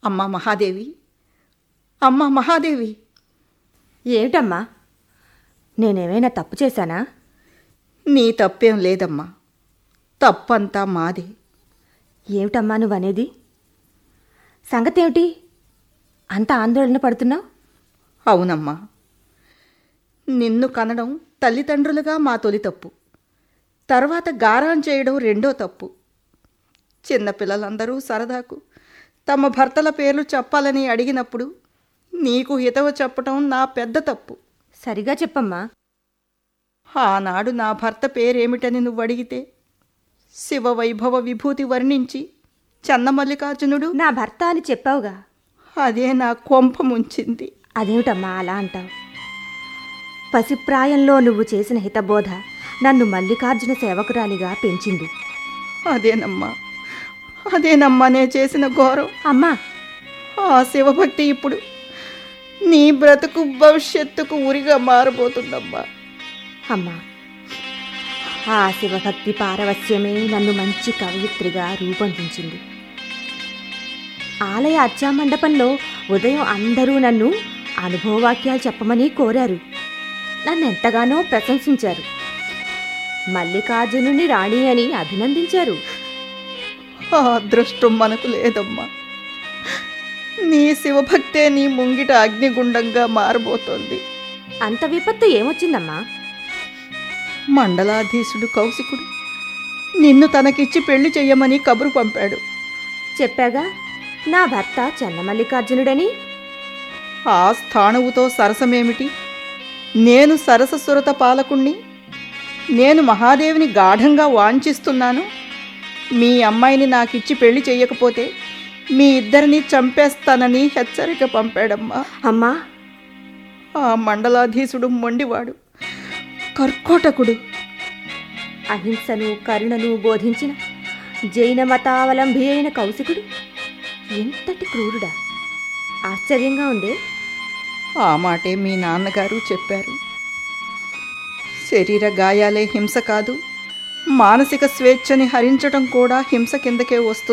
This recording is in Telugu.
అమ్మ మహాదేవి అమ్మ మహాదేవి ఏమిటమ్మా నేనేమైనా తప్పు చేశానా నీ తప్పేం లేదమ్మా తప్పంతా మాదే ఏమిటమ్మా నువ్వనేది సంగతేమిటి అంత ఆందోళన పడుతున్నావు అవునమ్మా నిన్ను కనడం తల్లిదండ్రులుగా మా తొలి తప్పు తర్వాత గారాం చేయడం రెండో తప్పు చిన్నపిల్లలందరూ సరదాకు తమ భర్తల పేర్లు చెప్పాలని అడిగినప్పుడు నీకు హితవు చెప్పటం నా పెద్ద తప్పు సరిగా చెప్పమ్మా ఆనాడు నా భర్త పేరేమిటని నువ్వు అడిగితే శివ వైభవ విభూతి వర్ణించి చన్నమల్లికార్జునుడు నా భర్త అని చెప్పావుగా అదే నా కొంప ముంచింది అదేమిటమ్మా అలా అంటావు పసిప్రాయంలో నువ్వు చేసిన హితబోధ నన్ను మల్లికార్జున సేవకురాలిగా పెంచింది అదేనమ్మా అదేనమ్మా నే చేసిన ఘోరం అమ్మా ఆ శివభక్తి ఇప్పుడు నీ బ్రతుకు భవిష్యత్తుకు ఉరిగా మారబోతుందమ్మా అమ్మా ఆ శివభక్తి పారవస్యమే నన్ను మంచి కవయిత్రిగా రూపొందించింది ఆలయ అర్చామండపంలో ఉదయం అందరూ నన్ను అనుభవవాక్యాలు చెప్పమని కోరారు నన్ను ఎంతగానో ప్రశంసించారు మల్లికార్జునుని రాణి అని అభినందించారు ఆ అదృష్టం మనకు లేదమ్మా నీ శివభక్తే నీ ముంగిట అగ్నిగుండంగా మారబోతోంది అంత విపత్తు ఏమొచ్చిందమ్మా మండలాధీశుడు కౌశికుడు నిన్ను తనకిచ్చి పెళ్లి చెయ్యమని కబురు పంపాడు చెప్పాగా నా భర్త చెన్నమల్లికార్జునుడని ఆ స్థాణువుతో సరసమేమిటి నేను సరససురత పాలకుణ్ణి నేను మహాదేవిని గాఢంగా వాంఛిస్తున్నాను మీ అమ్మాయిని నాకిచ్చి పెళ్లి చెయ్యకపోతే మీ ఇద్దరిని చంపేస్తానని హెచ్చరిక పంపాడమ్మా అమ్మా ఆ మండలాధీశుడు మొండివాడు కర్కోటకుడు అహింసను కరుణను బోధించిన జైన మతావలంబి అయిన కౌశికుడు ఎంతటి క్రూరుడా ఆశ్చర్యంగా ఉందే ఆ మాటే మీ నాన్నగారు చెప్పారు శరీర గాయాలే హింస కాదు మానసిక స్వేచ్ఛని హరించటం కూడా హింస కిందకే వస్తుంది